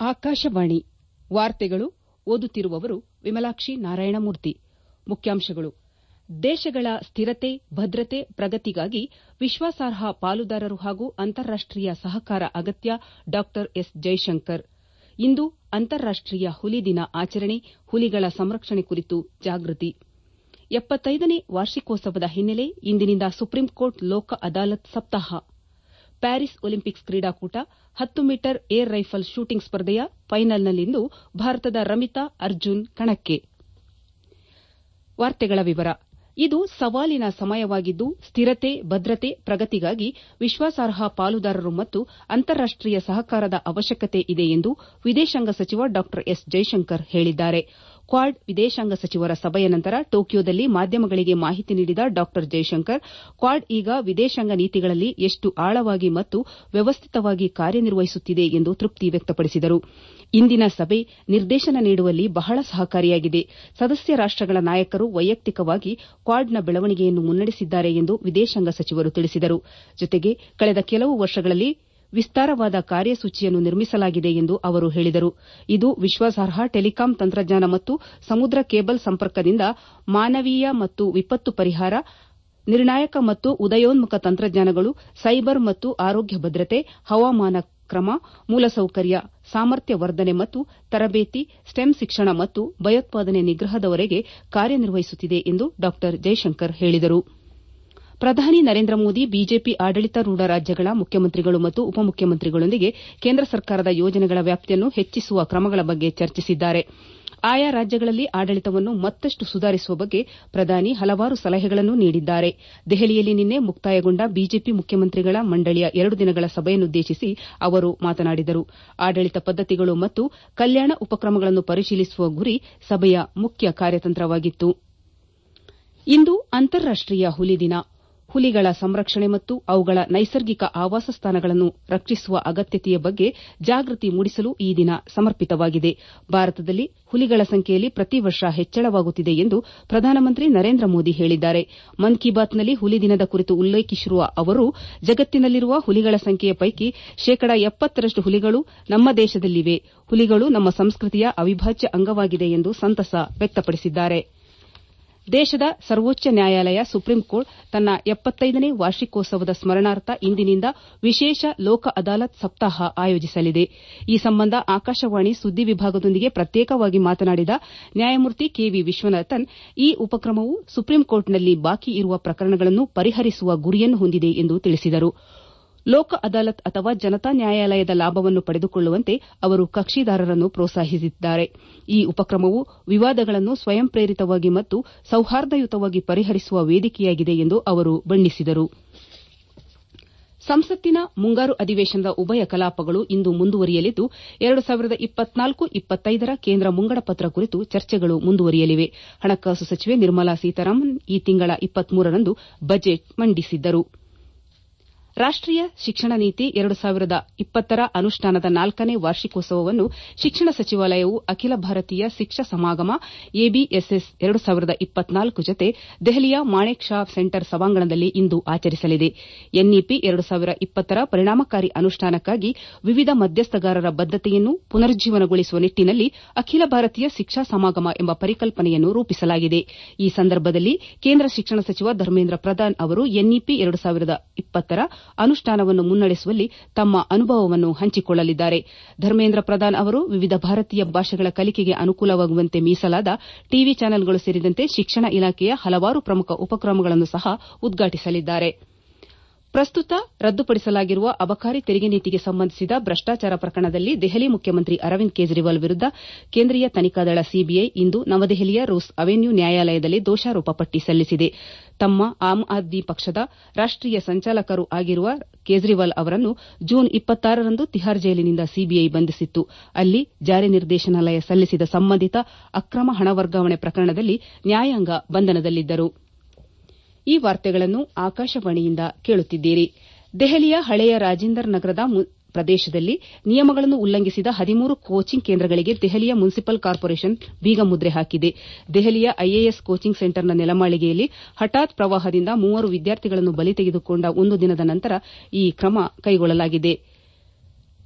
ಆಕಾಶವಾಣಿ ವಾರ್ತೆಗಳು ಓದುತ್ತಿರುವವರು ವಿಮಲಾಕ್ಷಿ ನಾರಾಯಣಮೂರ್ತಿ ಮುಖ್ಯಾಂಶಗಳು ದೇಶಗಳ ಸ್ಥಿರತೆ ಭದ್ರತೆ ಪ್ರಗತಿಗಾಗಿ ವಿಶ್ವಾಸಾರ್ಹ ಪಾಲುದಾರರು ಹಾಗೂ ಅಂತಾರಾಷ್ಟೀಯ ಸಹಕಾರ ಅಗತ್ಯ ಡಾ ಎಸ್ ಜೈಶಂಕರ್ ಇಂದು ಅಂತಾರಾಷ್ಟೀಯ ಹುಲಿ ದಿನ ಆಚರಣೆ ಹುಲಿಗಳ ಸಂರಕ್ಷಣೆ ಕುರಿತು ಜಾಗೃತಿ ಎಪ್ಪತ್ತೈದನೇ ವಾರ್ಷಿಕೋತ್ಸವದ ಹಿನ್ನೆಲೆ ಇಂದಿನಿಂದ ಸುಪ್ರೀಂಕೋರ್ಟ್ ಲೋಕ ಅದಾಲತ್ ಸಪ್ತಾಹ ಪ್ಯಾರಿಸ್ ಒಲಿಂಪಿಕ್ಸ್ ಕ್ರೀಡಾಕೂಟ ಹತ್ತು ಮೀಟರ್ ಏರ್ ರೈಫಲ್ ಶೂಟಿಂಗ್ ಸ್ಪರ್ಧೆಯ ಫೈನಲ್ನಲ್ಲಿಂದು ಭಾರತದ ರಮಿತಾ ಅರ್ಜುನ್ ಕಣಕ್ಕೆ ಇದು ಸವಾಲಿನ ಸಮಯವಾಗಿದ್ದು ಸ್ಥಿರತೆ ಭದ್ರತೆ ಪ್ರಗತಿಗಾಗಿ ವಿಶ್ವಾಸಾರ್ಹ ಪಾಲುದಾರರು ಮತ್ತು ಅಂತಾರಾಷ್ಟೀಯ ಸಹಕಾರದ ಅವಶ್ಯಕತೆ ಇದೆ ಎಂದು ವಿದೇಶಾಂಗ ಸಚಿವ ಡಾ ಎಸ್ ಜೈಶಂಕರ್ ಹೇಳಿದ್ದಾರೆ ಕ್ವಾಡ್ ವಿದೇಶಾಂಗ ಸಚಿವರ ಸಭೆಯ ನಂತರ ಟೋಕಿಯೋದಲ್ಲಿ ಮಾಧ್ಯಮಗಳಿಗೆ ಮಾಹಿತಿ ನೀಡಿದ ಡಾ ಜೈಶಂಕರ್ ಕ್ವಾಡ್ ಈಗ ವಿದೇಶಾಂಗ ನೀತಿಗಳಲ್ಲಿ ಎಷ್ಟು ಆಳವಾಗಿ ಮತ್ತು ವ್ಯವಸ್ಥಿತವಾಗಿ ಕಾರ್ಯನಿರ್ವಹಿಸುತ್ತಿದೆ ಎಂದು ತೃಪ್ತಿ ವ್ಯಕ್ತಪಡಿಸಿದರು ಇಂದಿನ ಸಭೆ ನಿರ್ದೇಶನ ನೀಡುವಲ್ಲಿ ಬಹಳ ಸಹಕಾರಿಯಾಗಿದೆ ಸದಸ್ಯ ರಾಷ್ಟಗಳ ನಾಯಕರು ವೈಯಕ್ತಿಕವಾಗಿ ಕ್ವಾಡ್ನ ಬೆಳವಣಿಗೆಯನ್ನು ಮುನ್ನಡೆಸಿದ್ದಾರೆ ಎಂದು ವಿದೇಶಾಂಗ ಸಚಿವರು ತಿಳಿಸಿದರು ಜೊತೆಗೆ ಕಳೆದ ಕೆಲವು ವರ್ಷಗಳಲ್ಲಿ ವಿಸ್ತಾರವಾದ ಕಾರ್ಯಸೂಚಿಯನ್ನು ನಿರ್ಮಿಸಲಾಗಿದೆ ಎಂದು ಅವರು ಹೇಳಿದರು ಇದು ವಿಶ್ವಾಸಾರ್ಹ ಟೆಲಿಕಾಂ ತಂತ್ರಜ್ಞಾನ ಮತ್ತು ಸಮುದ್ರ ಕೇಬಲ್ ಸಂಪರ್ಕದಿಂದ ಮಾನವೀಯ ಮತ್ತು ವಿಪತ್ತು ಪರಿಹಾರ ನಿರ್ಣಾಯಕ ಮತ್ತು ಉದಯೋನ್ಮುಖ ತಂತ್ರಜ್ಞಾನಗಳು ಸೈಬರ್ ಮತ್ತು ಆರೋಗ್ಯ ಭದ್ರತೆ ಹವಾಮಾನ ಕ್ರಮ ಮೂಲಸೌಕರ್ಯ ಸಾಮರ್ಥ್ಯ ವರ್ಧನೆ ಮತ್ತು ತರಬೇತಿ ಸ್ಟೆಮ್ ಶಿಕ್ಷಣ ಮತ್ತು ಭಯೋತ್ಪಾದನೆ ನಿಗ್ರಹದವರೆಗೆ ಕಾರ್ಯನಿರ್ವಹಿಸುತ್ತಿದೆ ಎಂದು ಡಾ ಜೈಶಂಕರ್ ಹೇಳಿದರು ಪ್ರಧಾನಿ ನರೇಂದ್ರ ಮೋದಿ ಬಿಜೆಪಿ ಆಡಳಿತಾರೂಢ ರಾಜ್ಯಗಳ ಮುಖ್ಯಮಂತ್ರಿಗಳು ಮತ್ತು ಉಪಮುಖ್ಯಮಂತ್ರಿಗಳೊಂದಿಗೆ ಕೇಂದ್ರ ಸರ್ಕಾರದ ಯೋಜನೆಗಳ ವ್ಯಾಪ್ತಿಯನ್ನು ಹೆಚ್ಚಿಸುವ ಕ್ರಮಗಳ ಬಗ್ಗೆ ಚರ್ಚಿಸಿದ್ದಾರೆ ಆಯಾ ರಾಜ್ಯಗಳಲ್ಲಿ ಆಡಳಿತವನ್ನು ಮತ್ತಷ್ಟು ಸುಧಾರಿಸುವ ಬಗ್ಗೆ ಪ್ರಧಾನಿ ಹಲವಾರು ಸಲಹೆಗಳನ್ನು ನೀಡಿದ್ದಾರೆ ದೆಹಲಿಯಲ್ಲಿ ನಿನ್ನೆ ಮುಕ್ತಾಯಗೊಂಡ ಬಿಜೆಪಿ ಮುಖ್ಯಮಂತ್ರಿಗಳ ಮಂಡಳಿಯ ಎರಡು ದಿನಗಳ ಸಭೆಯನ್ನುದ್ದೇಶಿಸಿ ಅವರು ಮಾತನಾಡಿದರು ಆಡಳಿತ ಪದ್ದತಿಗಳು ಮತ್ತು ಕಲ್ಯಾಣ ಉಪಕ್ರಮಗಳನ್ನು ಪರಿಶೀಲಿಸುವ ಗುರಿ ಸಭೆಯ ಮುಖ್ಯ ಕಾರ್ಯತಂತ್ರವಾಗಿತ್ತು ಇಂದು ಅಂತಾರಾಷ್ಟೀಯ ಹುಲಿ ದಿನ ಹುಲಿಗಳ ಸಂರಕ್ಷಣೆ ಮತ್ತು ಅವುಗಳ ನೈಸರ್ಗಿಕ ಆವಾಸಸ್ಥಾನಗಳನ್ನು ರಕ್ಷಿಸುವ ಅಗತ್ಯತೆಯ ಬಗ್ಗೆ ಜಾಗೃತಿ ಮೂಡಿಸಲು ಈ ದಿನ ಸಮರ್ಪಿತವಾಗಿದೆ ಭಾರತದಲ್ಲಿ ಹುಲಿಗಳ ಸಂಖ್ಯೆಯಲ್ಲಿ ಪ್ರತಿ ವರ್ಷ ಹೆಚ್ಚಳವಾಗುತ್ತಿದೆ ಎಂದು ಪ್ರಧಾನಮಂತ್ರಿ ನರೇಂದ್ರ ಮೋದಿ ಹೇಳಿದ್ದಾರೆ ಮನ್ ಕಿ ಬಾತ್ನಲ್ಲಿ ಹುಲಿ ದಿನದ ಕುರಿತು ಉಲ್ಲೇಖಿಸಿರುವ ಅವರು ಜಗತ್ತಿನಲ್ಲಿರುವ ಹುಲಿಗಳ ಸಂಖ್ಯೆಯ ಪೈಕಿ ಶೇಕಡ ಎಪ್ಪತ್ತರಷ್ಟು ಹುಲಿಗಳು ನಮ್ಮ ದೇಶದಲ್ಲಿವೆ ಹುಲಿಗಳು ನಮ್ಮ ಸಂಸ್ಕೃತಿಯ ಅವಿಭಾಜ್ಯ ಅಂಗವಾಗಿದೆ ಎಂದು ಸಂತಸ ವ್ಯಕ್ತಪಡಿಸಿದ್ದಾರೆ ದೇಶದ ಸರ್ವೋಚ್ಚ ನ್ಯಾಯಾಲಯ ಸುಪ್ರೀಂಕೋರ್ಟ್ ತನ್ನ ಎಪ್ಪತ್ತೈದನೇ ವಾರ್ಷಿಕೋತ್ಸವದ ಸ್ಮರಣಾರ್ಥ ಇಂದಿನಿಂದ ವಿಶೇಷ ಲೋಕ ಅದಾಲತ್ ಸಪ್ತಾಹ ಆಯೋಜಿಸಲಿದೆ ಈ ಸಂಬಂಧ ಆಕಾಶವಾಣಿ ಸುದ್ದಿ ವಿಭಾಗದೊಂದಿಗೆ ಪ್ರತ್ಯೇಕವಾಗಿ ಮಾತನಾಡಿದ ನ್ಯಾಯಮೂರ್ತಿ ಕೆವಿ ವಿಶ್ವನಾಥನ್ ಈ ಉಪಕ್ರಮವು ಸುಪ್ರೀಂಕೋರ್ಟ್ನಲ್ಲಿ ಬಾಕಿ ಇರುವ ಪ್ರಕರಣಗಳನ್ನು ಪರಿಹರಿಸುವ ಗುರಿಯನ್ನು ಹೊಂದಿದೆ ಎಂದು ತಿಳಿಸಿದರು ಲೋಕ ಅದಾಲತ್ ಅಥವಾ ಜನತಾ ನ್ಯಾಯಾಲಯದ ಲಾಭವನ್ನು ಪಡೆದುಕೊಳ್ಳುವಂತೆ ಅವರು ಕಕ್ಷಿದಾರರನ್ನು ಪ್ರೋತ್ಸಾಹಿಸಿದ್ದಾರೆ ಈ ಉಪಕ್ರಮವು ವಿವಾದಗಳನ್ನು ಸ್ವಯಂ ಪ್ರೇರಿತವಾಗಿ ಮತ್ತು ಸೌಹಾರ್ದಯುತವಾಗಿ ಪರಿಹರಿಸುವ ವೇದಿಕೆಯಾಗಿದೆ ಎಂದು ಅವರು ಬಣ್ಣಿಸಿದರು ಸಂಸತ್ತಿನ ಮುಂಗಾರು ಅಧಿವೇಶನದ ಉಭಯ ಕಲಾಪಗಳು ಇಂದು ಮುಂದುವರಿಯಲಿದ್ದು ಎರಡು ಸಾವಿರದ ಇಪ್ಪತ್ನಾಲ್ಕು ಇಪ್ಪತ್ತೈದರ ಕೇಂದ್ರ ಮುಂಗಡಪತ್ರ ಕುರಿತು ಚರ್ಚೆಗಳು ಮುಂದುವರಿಯಲಿವೆ ಹಣಕಾಸು ಸಚಿವೆ ನಿರ್ಮಲಾ ಸೀತಾರಾಮನ್ ಈ ತಿಂಗಳ ಇಪ್ಪತ್ಮೂರರಂದು ಬಜೆಟ್ ಮಂಡಿಸಿದ್ದರು ರಾಷ್ಟೀಯ ಶಿಕ್ಷಣ ನೀತಿ ಎರಡು ಸಾವಿರದ ಇಪ್ಪತ್ತರ ಅನುಷ್ಠಾನದ ನಾಲ್ಕನೇ ವಾರ್ಷಿಕೋತ್ಸವವನ್ನು ಶಿಕ್ಷಣ ಸಚಿವಾಲಯವು ಅಖಿಲ ಭಾರತೀಯ ಶಿಕ್ಷಾ ಸಮಾಗಮ ಎಬಿಎಸ್ಎಸ್ ಎರಡು ಸಾವಿರದ ಇಪ್ಪತ್ನಾಲ್ಕು ಜತೆ ದೆಹಲಿಯ ಮಾಣೆಕ್ ಷಾ ಸೆಂಟರ್ ಸಭಾಂಗಣದಲ್ಲಿ ಇಂದು ಆಚರಿಸಲಿದೆ ಎನ್ಇಪಿ ಎರಡು ಸಾವಿರ ಇಪ್ಪತ್ತರ ಪರಿಣಾಮಕಾರಿ ಅನುಷ್ಠಾನಕ್ಕಾಗಿ ವಿವಿಧ ಮಧ್ಯಸ್ಥಗಾರರ ಬದ್ದತೆಯನ್ನು ಪುನರುಜ್ಜೀವನಗೊಳಿಸುವ ನಿಟ್ಟನಲ್ಲಿ ಅಖಿಲ ಭಾರತೀಯ ಶಿಕ್ಷಾ ಸಮಾಗಮ ಎಂಬ ಪರಿಕಲ್ಪನೆಯನ್ನು ರೂಪಿಸಲಾಗಿದೆ ಈ ಸಂದರ್ಭದಲ್ಲಿ ಕೇಂದ್ರ ಶಿಕ್ಷಣ ಸಚಿವ ಧರ್ಮೇಂದ್ರ ಪ್ರಧಾನ್ ಅವರು ಎನ್ಇಪಿ ಎರಡು ಸಾವಿರದ ಇಪ್ಪತ್ತರ ಅನುಷ್ಠಾನವನ್ನು ಮುನ್ನಡೆಸುವಲ್ಲಿ ತಮ್ಮ ಅನುಭವವನ್ನು ಹಂಚಿಕೊಳ್ಳಲಿದ್ದಾರೆ ಧರ್ಮೇಂದ್ರ ಪ್ರಧಾನ್ ಅವರು ವಿವಿಧ ಭಾರತೀಯ ಭಾಷೆಗಳ ಕಲಿಕೆಗೆ ಅನುಕೂಲವಾಗುವಂತೆ ಮೀಸಲಾದ ಟಿವಿ ಚಾನೆಲ್ಗಳು ಸೇರಿದಂತೆ ಶಿಕ್ಷಣ ಇಲಾಖೆಯ ಹಲವಾರು ಪ್ರಮುಖ ಉಪಕ್ರಮಗಳನ್ನು ಸಹ ಉದ್ಘಾಟಿಸಲಿದ್ದಾರೆ ಪ್ರಸ್ತುತ ರದ್ದುಪಡಿಸಲಾಗಿರುವ ಅಬಕಾರಿ ತೆರಿಗೆ ನೀತಿಗೆ ಸಂಬಂಧಿಸಿದ ಭ್ರಷ್ಟಾಚಾರ ಪ್ರಕರಣದಲ್ಲಿ ದೆಹಲಿ ಮುಖ್ಯಮಂತ್ರಿ ಅರವಿಂದ್ ಕೇಜ್ರಿವಾಲ್ ವಿರುದ್ದ ಕೇಂದ್ರೀಯ ತನಿಖಾ ದಳ ಸಿಬಿಐ ಇಂದು ನವದೆಹಲಿಯ ರೋಸ್ ಅವೆನ್ಯೂ ನ್ಯಾಯಾಲಯದಲ್ಲಿ ದೋಷಾರೋಪ ಪಟ್ಟಿ ಸಲ್ಲಿಸಿದೆ ತಮ್ಮ ಆಮ್ ಆದ್ಮಿ ಪಕ್ಷದ ರಾಷ್ಟೀಯ ಸಂಚಾಲಕರೂ ಆಗಿರುವ ಕೇಜ್ರಿವಾಲ್ ಅವರನ್ನು ಜೂನ್ ಇಪ್ಪತ್ತಾರರಂದು ತಿಹಾರ್ ಜೈಲಿನಿಂದ ಸಿಬಿಐ ಬಂಧಿಸಿತ್ತು ಅಲ್ಲಿ ಜಾರಿ ನಿರ್ದೇಶನಾಲಯ ಸಲ್ಲಿಸಿದ ಸಂಬಂಧಿತ ಅಕ್ರಮ ಹಣ ವರ್ಗಾವಣೆ ಪ್ರಕರಣದಲ್ಲಿ ನ್ಯಾಯಾಂಗ ಬಂಧನದಲ್ಲಿದ್ದರು ಈ ವಾರ್ತೆಗಳನ್ನು ಆಕಾಶವಾಣಿಯಿಂದ ಕೇಳುತ್ತಿದ್ದೀರಿ ದೆಹಲಿಯ ಹಳೆಯ ರಾಜೇಂದರ್ ನಗರದ ಪ್ರದೇಶದಲ್ಲಿ ನಿಯಮಗಳನ್ನು ಉಲ್ಲಂಘಿಸಿದ ಹದಿಮೂರು ಕೋಚಿಂಗ್ ಕೇಂದ್ರಗಳಿಗೆ ದೆಹಲಿಯ ಮುನ್ಸಿಪಲ್ ಕಾರ್ಪೊರೇಷನ್ ಬೀಗ ಮುದ್ರೆ ಹಾಕಿದೆ ದೆಹಲಿಯ ಐಎಎಸ್ ಕೋಚಿಂಗ್ ಸೆಂಟರ್ನ ನೆಲಮಾಳಿಗೆಯಲ್ಲಿ ಹಠಾತ್ ಪ್ರವಾಹದಿಂದ ಮೂವರು ವಿದ್ಯಾರ್ಥಿಗಳನ್ನು ಬಲಿ ತೆಗೆದುಕೊಂಡ ಒಂದು ದಿನದ ನಂತರ ಈ ಕ್ರಮ ಕೈಗೊಳ್ಳಲಾಗಿದೆ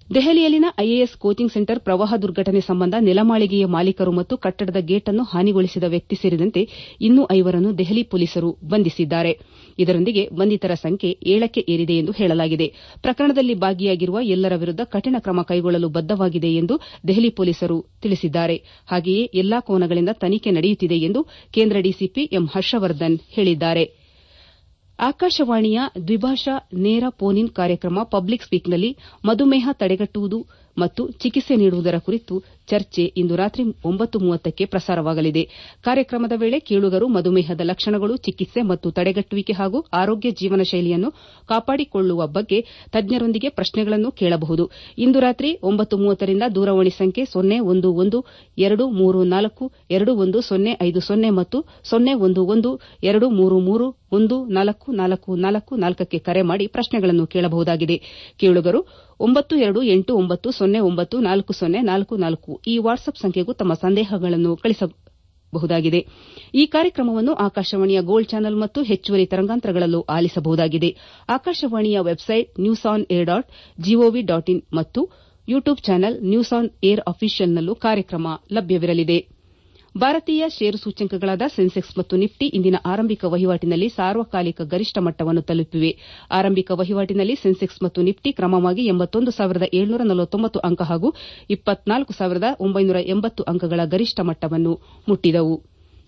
ದೆಹಲಿಯಲ್ಲಿನ ಐಎಎಸ್ ಕೋಚಿಂಗ್ ಸೆಂಟರ್ ಪ್ರವಾಹ ದುರ್ಘಟನೆ ಸಂಬಂಧ ನೆಲಮಾಳಿಗೆಯ ಮಾಲೀಕರು ಮತ್ತು ಕಟ್ಟಡದ ಗೇಟ್ ಅನ್ನು ಹಾನಿಗೊಳಿಸಿದ ವ್ಯಕ್ತಿ ಸೇರಿದಂತೆ ಇನ್ನೂ ಐವರನ್ನು ದೆಹಲಿ ಪೊಲೀಸರು ಬಂಧಿಸಿದ್ದಾರೆ ಇದರೊಂದಿಗೆ ಬಂಧಿತರ ಸಂಖ್ಯೆ ಏಳಕ್ಕೆ ಏರಿದೆ ಎಂದು ಹೇಳಲಾಗಿದೆ ಪ್ರಕರಣದಲ್ಲಿ ಭಾಗಿಯಾಗಿರುವ ಎಲ್ಲರ ವಿರುದ್ದ ಕಠಿಣ ಕ್ರಮ ಕೈಗೊಳ್ಳಲು ಬದ್ದವಾಗಿದೆ ಎಂದು ದೆಹಲಿ ಪೊಲೀಸರು ತಿಳಿಸಿದ್ದಾರೆ ಹಾಗೆಯೇ ಎಲ್ಲಾ ಕೋನಗಳಿಂದ ತನಿಖೆ ನಡೆಯುತ್ತಿದೆ ಎಂದು ಕೇಂದ್ರ ಡಿಸಿಪಿ ಎಂ ಹರ್ಷವರ್ಧನ್ ಹೇಳಿದ್ದಾರೆ ಆಕಾಶವಾಣಿಯ ದ್ವಿಭಾಷಾ ನೇರ ಫೋನ್ ಇನ್ ಕಾರ್ಯಕ್ರಮ ಪಬ್ಲಿಕ್ ಸ್ಪೀಕ್ನಲ್ಲಿ ಮಧುಮೇಹ ತಡೆಗಟ್ಟುವುದು ಮತ್ತು ಚಿಕಿತ್ಸೆ ನೀಡುವುದರ ಕುರಿತು ಚರ್ಚೆ ಇಂದು ರಾತ್ರಿ ಒಂಬತ್ತು ಮೂವತ್ತಕ್ಕೆ ಪ್ರಸಾರವಾಗಲಿದೆ ಕಾರ್ಯಕ್ರಮದ ವೇಳೆ ಕೇಳುಗರು ಮಧುಮೇಹದ ಲಕ್ಷಣಗಳು ಚಿಕಿತ್ಸೆ ಮತ್ತು ತಡೆಗಟ್ಟುವಿಕೆ ಹಾಗೂ ಆರೋಗ್ಯ ಜೀವನ ಶೈಲಿಯನ್ನು ಕಾಪಾಡಿಕೊಳ್ಳುವ ಬಗ್ಗೆ ತಜ್ಞರೊಂದಿಗೆ ಪ್ರಶ್ನೆಗಳನ್ನು ಕೇಳಬಹುದು ಇಂದು ರಾತ್ರಿ ಒಂಬತ್ತು ಮೂವತ್ತರಿಂದ ದೂರವಾಣಿ ಸಂಖ್ಯೆ ಸೊನ್ನೆ ಒಂದು ಒಂದು ಎರಡು ಮೂರು ನಾಲ್ಕು ಎರಡು ಒಂದು ಸೊನ್ನೆ ಐದು ಸೊನ್ನೆ ಮತ್ತು ಸೊನ್ನೆ ಒಂದು ಒಂದು ಎರಡು ಮೂರು ಮೂರು ಒಂದು ನಾಲ್ಕು ನಾಲ್ಕು ನಾಲ್ಕು ನಾಲ್ಕಕ್ಕೆ ಕರೆ ಮಾಡಿ ಪ್ರಶ್ನೆಗಳನ್ನು ಕೇಳಬಹುದಾಗಿದೆ ಕೇಳುಗರು ಒಂಬತ್ತು ಎರಡು ಎಂಟು ಒಂಬತ್ತು ಸೊನ್ನೆ ಒಂಬತ್ತು ನಾಲ್ಕು ಸೊನ್ನೆ ನಾಲ್ಕು ನಾಲ್ಕು ಈ ವಾಟ್ಸ್ಆಪ್ ಸಂಖ್ಯೆಗೂ ತಮ್ಮ ಸಂದೇಹಗಳನ್ನು ಕಳಿಸಬಹುದಾಗಿದೆ ಈ ಕಾರ್ಯಕ್ರಮವನ್ನು ಆಕಾಶವಾಣಿಯ ಗೋಲ್ಡ್ ಚಾನೆಲ್ ಮತ್ತು ಹೆಚ್ಚುವರಿ ತರಂಗಾಂತರಗಳಲ್ಲೂ ಆಲಿಸಬಹುದಾಗಿದೆ ಆಕಾಶವಾಣಿಯ website news on air dot G O V dot in ಮತ್ತು YouTube channel news on air ಅಫಿಷಿಯಲ್ನಲ್ಲೂ ಕಾರ್ಯಕ್ರಮ ಲಭ್ಯವಿರಲಿದೆ ಭಾರತೀಯ ಷೇರು ಸೂಚ್ಯಂಕಗಳಾದ ಸೆನ್ಸೆಕ್ಸ್ ಮತ್ತು ನಿಫ್ಟಿ ಇಂದಿನ ಆರಂಭಿಕ ವಹಿವಾಟಿನಲ್ಲಿ ಸಾರ್ವಕಾಲಿಕ ಗರಿಷ್ಠ ಮಟ್ಟವನ್ನು ತಲುಪಿವೆ ಆರಂಭಿಕ ವಹಿವಾಟಿನಲ್ಲಿ ಸೆನ್ಸೆಕ್ಸ್ ಮತ್ತು ನಿಫ್ಟಿ ಕ್ರಮವಾಗಿ ಅಂಕ ಹಾಗೂ ಅಂಕಗಳ ಗರಿಷ್ಠ ಮಟ್ಟವನ್ನು ಮುಟ್ಟಿದವು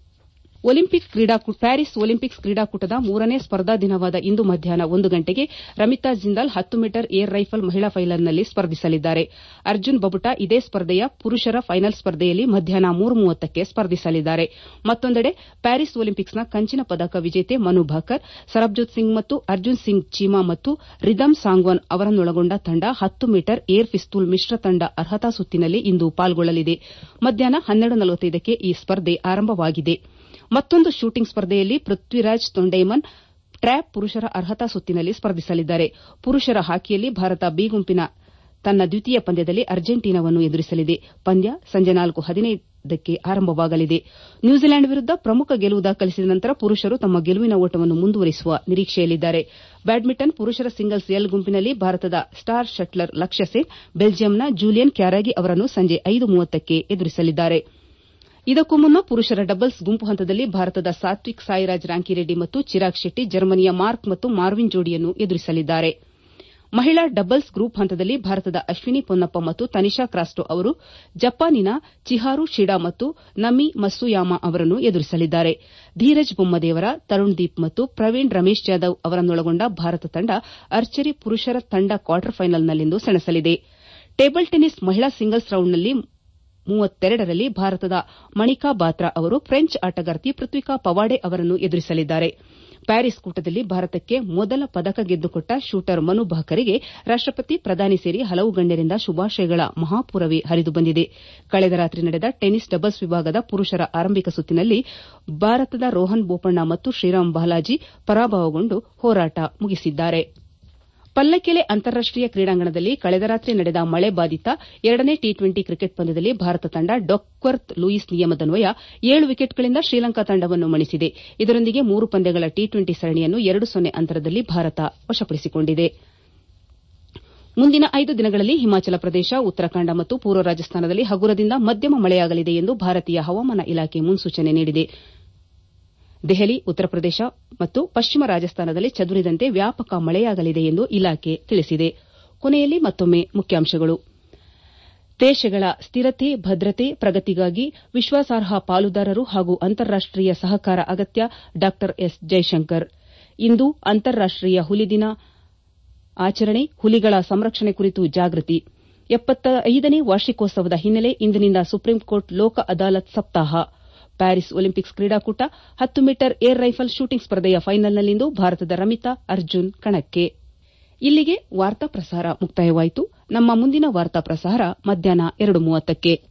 ಪ್ಯಾರಿಸ್ ಒಲಿಂಪಿಕ್ಸ್ ಕ್ರೀಡಾಕೂಟದ ಮೂರನೇ ಸ್ಪರ್ಧಾ ದಿನವಾದ ಇಂದು ಮಧ್ಯಾಹ್ನ ಒಂದು ಗಂಟೆಗೆ ರಮಿತಾ ಜಿಂದಾಲ್ ಹತ್ತು ಮೀಟರ್ ಏರ್ ರೈಫಲ್ ಮಹಿಳಾ ಫೈನಲ್ನಲ್ಲಿ ಸ್ಪರ್ಧಿಸಲಿದ್ದಾರೆ ಅರ್ಜುನ್ ಬಬುಟಾ ಇದೇ ಸ್ಪರ್ಧೆಯ ಪುರುಷರ ಫೈನಲ್ ಸ್ಪರ್ಧೆಯಲ್ಲಿ ಮಧ್ಯಾಹ್ನ ಮೂರು ಮೂವತ್ತಕ್ಕೆ ಸ್ಪರ್ಧಿಸಲಿದ್ದಾರೆ ಮತ್ತೊಂದೆಡೆ ಪ್ಯಾರಿಸ್ ಒಲಿಂಪಿಕ್ಸ್ನ ಕಂಚಿನ ಪದಕ ವಿಜೇತೆ ಮನು ಭಾಕರ್ ಸರಬ್ಜೋತ್ ಸಿಂಗ್ ಮತ್ತು ಅರ್ಜುನ್ ಸಿಂಗ್ ಚೀಮಾ ಮತ್ತು ರಿದಮ್ ಸಾಂಗ್ವಾನ್ ಅವರನ್ನೊಳಗೊಂಡ ತಂಡ ಹತ್ತು ಮೀಟರ್ ಏರ್ ಪಿಸ್ತೂಲ್ ಮಿಶ್ರ ತಂಡ ಅರ್ಹತಾ ಸುತ್ತಿನಲ್ಲಿ ಇಂದು ಪಾಲ್ಗೊಳ್ಳಲಿದೆ ಮಧ್ಯಾಹ್ನ ಹನ್ನೆರಡು ನಲವತ್ತೈದಕ್ಕೆ ಈ ಸ್ಪರ್ಧೆ ಆರಂಭವಾಗಿದೆ ಮತ್ತೊಂದು ಶೂಟಿಂಗ್ ಸ್ಪರ್ಧೆಯಲ್ಲಿ ಪೃಥ್ವಿರಾಜ್ ತೊಂಡೈಮನ್ ಟ್ರ್ಯಾಪ್ ಪುರುಷರ ಅರ್ಹತಾ ಸುತ್ತಿನಲ್ಲಿ ಸ್ಪರ್ಧಿಸಲಿದ್ದಾರೆ ಪುರುಷರ ಹಾಕಿಯಲ್ಲಿ ಭಾರತ ಬಿ ಗುಂಪಿನ ತನ್ನ ದ್ವಿತೀಯ ಪಂದ್ಯದಲ್ಲಿ ಅರ್ಜೆಂಟೀನಾವನ್ನು ಎದುರಿಸಲಿದೆ ಪಂದ್ಯ ಸಂಜೆ ನಾಲ್ಕು ಹದಿನೈದಕ್ಕೆ ಆರಂಭವಾಗಲಿದೆ ನ್ಯೂಜಿಲೆಂಡ್ ವಿರುದ್ದ ಪ್ರಮುಖ ಗೆಲುವು ದಾಖಲಿಸಿದ ನಂತರ ಪುರುಷರು ತಮ್ಮ ಗೆಲುವಿನ ಓಟವನ್ನು ಮುಂದುವರಿಸುವ ನಿರೀಕ್ಷೆಯಲ್ಲಿದ್ದಾರೆ ಬ್ಯಾಡ್ಮಿಂಟನ್ ಪುರುಷರ ಸಿಂಗಲ್ಸ್ ಎಲ್ ಗುಂಪಿನಲ್ಲಿ ಭಾರತದ ಸ್ಟಾರ್ ಶಟ್ಲರ್ ಲಕ್ಷ್ಯ ಸೇನ್ ಬೆಲ್ಜಿಯಂನ ಜೂಲಿಯನ್ ಕ್ಯಾರಾಗಿ ಅವರನ್ನು ಸಂಜೆ ಐದು ಮೂವತ್ತಕ್ಕೆ ಎದುರಿಸಲಿದ್ದಾರೆ ಇದಕ್ಕೂ ಮುನ್ನ ಪುರುಷರ ಡಬಲ್ಸ್ ಗುಂಪು ಹಂತದಲ್ಲಿ ಭಾರತದ ಸಾತ್ವಿಕ್ ಸಾಯಿರಾಜ್ ರಾಂಕಿರೆಡ್ಡಿ ಮತ್ತು ಚಿರಾಗ್ ಶೆಟ್ಟಿ ಜರ್ಮನಿಯ ಮಾರ್ಕ್ ಮತ್ತು ಮಾರ್ವಿನ್ ಜೋಡಿಯನ್ನು ಎದುರಿಸಲಿದ್ದಾರೆ ಮಹಿಳಾ ಡಬಲ್ಸ್ ಗ್ರೂಪ್ ಹಂತದಲ್ಲಿ ಭಾರತದ ಅಶ್ವಿನಿ ಪೊನ್ನಪ್ಪ ಮತ್ತು ತನಿಷಾ ಕ್ರಾಸ್ಟೋ ಅವರು ಜಪಾನಿನ ಚಿಹಾರು ಶಿಡಾ ಮತ್ತು ನಮಿ ಮತ್ಸುಯಾಮಾ ಅವರನ್ನು ಎದುರಿಸಲಿದ್ದಾರೆ ಧೀರಜ್ ಬೊಮ್ಮದೇವರ ತರುಣ್ ದೀಪ್ ಮತ್ತು ಪ್ರವೀಣ್ ರಮೇಶ್ ಜಾಧವ್ ಅವರನ್ನೊಳಗೊಂಡ ಭಾರತ ತಂಡ ಆರ್ಚರಿ ಪುರುಷರ ತಂಡ ಕ್ವಾರ್ಟರ್ ಫೈನಲ್ನಲ್ಲಿಂದು ಸೆಣಸಲಿದೆ ಟೇಬಲ್ ಟೆನ್ನಿಸ್ ಮಹಿಳಾ ಸಿಂಗಲ್ಸ್ ರೌಂಡ್ನಲ್ಲಿ ಮೂವತ್ತೆರಡರಲ್ಲಿ ಭಾರತದ ಮಣಿಕಾ ಬಾತ್ರಾ ಅವರು ಫ್ರೆಂಚ್ ಆಟಗಾರ್ತಿ ಪೃಥ್ವಿಕಾ ಪವಾಡೆ ಅವರನ್ನು ಎದುರಿಸಲಿದ್ದಾರೆ ಪ್ಯಾರಿಸ್ ಕೂಟದಲ್ಲಿ ಭಾರತಕ್ಕೆ ಮೊದಲ ಪದಕ ಗೆದ್ದುಕೊಟ್ಟ ಶೂಟರ್ ಮನು ಭಾಕರ್ಗೆ ರಾಷ್ಟಪತಿ ಪ್ರಧಾನಿ ಸೇರಿ ಹಲವು ಗಣ್ಯರಿಂದ ಶುಭಾಶಯಗಳ ಮಹಾಪೂರವೇ ಹರಿದು ಬಂದಿದೆ ಕಳೆದ ರಾತ್ರಿ ನಡೆದ ಟೆನ್ನಿಸ್ ಡಬಲ್ಸ್ ವಿಭಾಗದ ಪುರುಷರ ಆರಂಭಿಕ ಸುತ್ತಿನಲ್ಲಿ ಭಾರತದ ರೋಹನ್ ಬೋಪಣ್ಣ ಮತ್ತು ಶ್ರೀರಾಮ್ ಬಾಲಾಜಿ ಪರಾಭವಗೊಂಡು ಹೋರಾಟ ಮುಗಿಸಿದ್ದಾರೆ ಪಲ್ಲಕ್ಕೆಲೆ ಅಂತಾರಾಷ್ಟೀಯ ಕ್ರೀಡಾಂಗಣದಲ್ಲಿ ಕಳೆದ ರಾತ್ರಿ ನಡೆದ ಮಳೆ ಬಾಧಿತ ಎರಡನೇ ಟಿ ಟ್ವೆಂಟಿ ಕ್ರಿಕೆಟ್ ಪಂದ್ಯದಲ್ಲಿ ಭಾರತ ತಂಡ ಡಕ್ವರ್ತ್ ಲೂಯಿಸ್ ನಿಯಮದನ್ವಯ ಏಳು ವಿಕೆಟ್ಗಳಿಂದ ಶ್ರೀಲಂಕಾ ತಂಡವನ್ನು ಮಣಿಸಿದೆ ಇದರೊಂದಿಗೆ ಮೂರು ಪಂದ್ಯಗಳ ಟಿ ಟ್ವೆಂಟಿ ಸರಣಿಯನ್ನು ಎರಡು ಸೊನ್ನೆ ಅಂತರದಲ್ಲಿ ಭಾರತ ವಶಪಡಿಸಿಕೊಂಡಿದೆ ಮುಂದಿನ ಐದು ದಿನಗಳಲ್ಲಿ ಹಿಮಾಚಲ ಪ್ರದೇಶ ಉತ್ತರಾಖಂಡ ಮತ್ತು ಪೂರ್ವ ರಾಜಸ್ಥಾನದಲ್ಲಿ ಹಗುರದಿಂದ ಮಧ್ಯಮ ಮಳೆಯಾಗಲಿದೆ ಎಂದು ಭಾರತೀಯ ಹವಾಮಾನ ಇಲಾಖೆ ಮುನ್ಸೂಚನೆ ನೀಡಿದೆ ದೆಹಲಿ ಉತ್ತರ ಪ್ರದೇಶ ಮತ್ತು ಪಶ್ಚಿಮ ರಾಜಸ್ಥಾನದಲ್ಲಿ ಚದುರಿದಂತೆ ವ್ಯಾಪಕ ಮಳೆಯಾಗಲಿದೆ ಎಂದು ಇಲಾಖೆ ತಿಳಿಸಿದೆ ಕೊನೆಯಲ್ಲಿ ಮತ್ತೊಮ್ಮೆ ಮುಖ್ಯಾಂಶಗಳು ದೇಶಗಳ ಸ್ಥಿರತೆ ಭದ್ರತೆ ಪ್ರಗತಿಗಾಗಿ ವಿಶ್ವಾಸಾರ್ಹ ಪಾಲುದಾರರು ಹಾಗೂ ಅಂತಾರಾಷ್ಟೀಯ ಸಹಕಾರ ಅಗತ್ಯ ಡಾ ಎಸ್ ಜೈಶಂಕರ್ ಇಂದು ಅಂತಾರಾಷ್ಟೀಯ ಹುಲಿ ದಿನ ಆಚರಣೆ ಹುಲಿಗಳ ಸಂರಕ್ಷಣೆ ಕುರಿತು ಜಾಗೃತಿ ಎಪ್ಪತ್ತೈದನೇ ವಾರ್ಷಿಕೋತ್ಸವದ ಹಿನ್ನೆಲೆ ಇಂದಿನಿಂದ ಸುಪ್ರೀಂಕೋರ್ಟ್ ಲೋಕ ಅದಾಲತ್ ಸಪ್ತಾಹ ಪ್ಯಾರಿಸ್ ಒಲಿಂಪಿಕ್ಸ್ ಕ್ರೀಡಾಕೂಟ ಹತ್ತು ಮೀಟರ್ ಏರ್ ರೈಫಲ್ ಶೂಟಿಂಗ್ ಸ್ಪರ್ಧೆಯ ಫೈನಲ್ನಲ್ಲಿಂದು ಭಾರತದ ರಮಿತಾ ಅರ್ಜುನ್ ಕಣಕ್ಕೆ ಇಲ್ಲಿಗೆ ವಾರ್ತಾ ಪ್ರಸಾರ ಮುಕ್ತಾಯವಾಯಿತು ನಮ್ಮ ಮುಂದಿನ ವಾರ್ತಾ ಪ್ರಸಾರ ಮಧ್ಯಾಹ್ನ ಎರಡು ಮೂವತ್ತಕ್ಕೆ